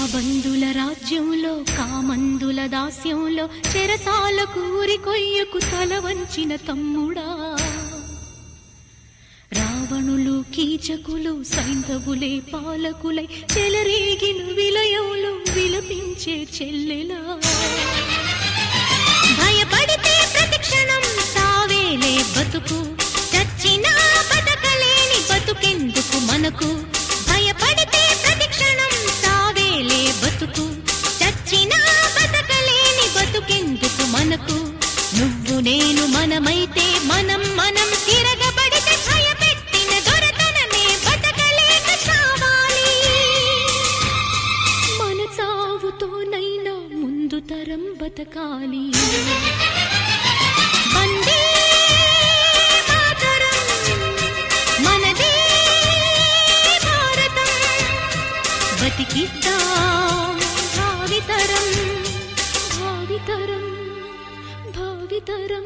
రాబందుల రాజ్యంలో కామందుల దాస్యంలో చెరసాల కూరి కొయ్యకు తల వంచిన తమ్ముడా రావణులు కీచకులు సైంధవులే పాలకులై చెలరేగిన విలయంలో విలపించే చెల్లెలా భయపడితే ప్రతిక్షణం సావేలే బతుకు చచ్చినా బతకలేని బతుకెందుకు మనకు భయపడితే ప్రతిక్షణం సావేలే బతుకు చచ్చినా బతకలేని బతుకెందుకు మనకు నువ్వు నేను మనమైతే మనం మనం తిరగబడితే భయపెట్టిన దొరతనమే బతకలేక చావాలి మన చావుతోనైనా ముందు తరం బతకాలి వందే మాతరం, మనదే భారతం బతికిద్దాం భావితరం భావితరం భావితరం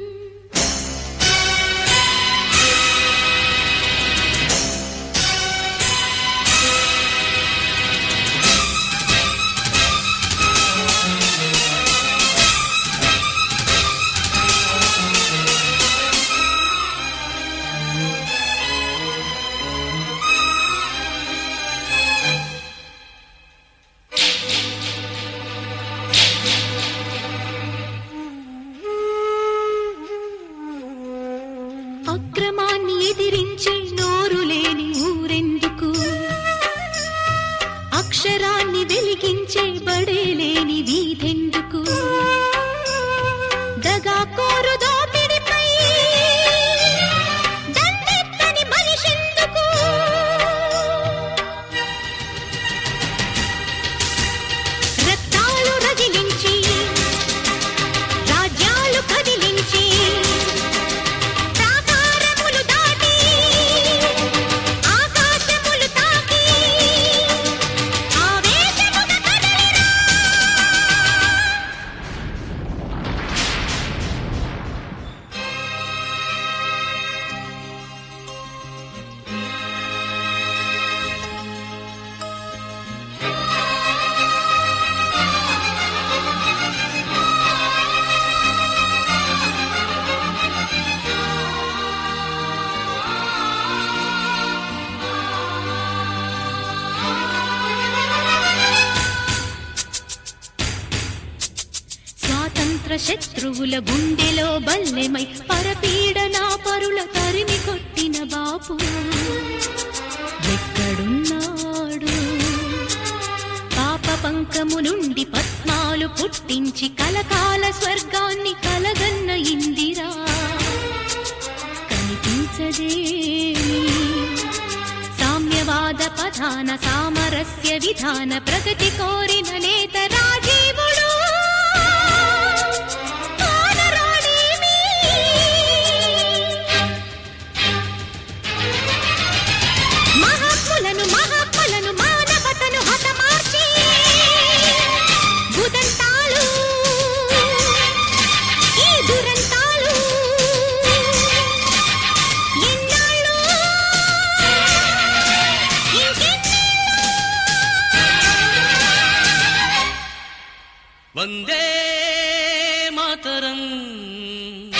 అక్రమాన్ని ఎదిరించే నోరు లేని ఊరెందుకు అక్షరాన్ని వెలిగించే బడే లేని వీధెందుకు దగా కోరు దోపిడిపై దండెత్తని మనిషెందుకు రక్తాలు రగిలించి రాజ్యాలు కదిలించి ప్రాకారములు దాటి ఆకాశములు తాకి ఆవేశముగా కదలిరా స్వాతంత్ర శత్రువుల గుండెలో బల్లెమై పరపీడనా పరుల తరిమి కొట్టిన బాపు ఎక్కడున్నాడు పాప పంకము నుండి పద్మాలు పుట్టించి కలకాల స్వర్గాన్ని కలగన్న ఇందిరా కనిపించదేమి సామ్యవాద పధాన సామరస్య విధాన ప్రగతి కోరిన నేత రాజీవుడు కానరాడేమి? మహాత్ములను మహాత్ములను మానవతను హతమార్చి భూదంతాలు ఈ దురంతాలు ఎన్నాళ్ళు ఇంకెన్నేళ్ళు వందే మాతరం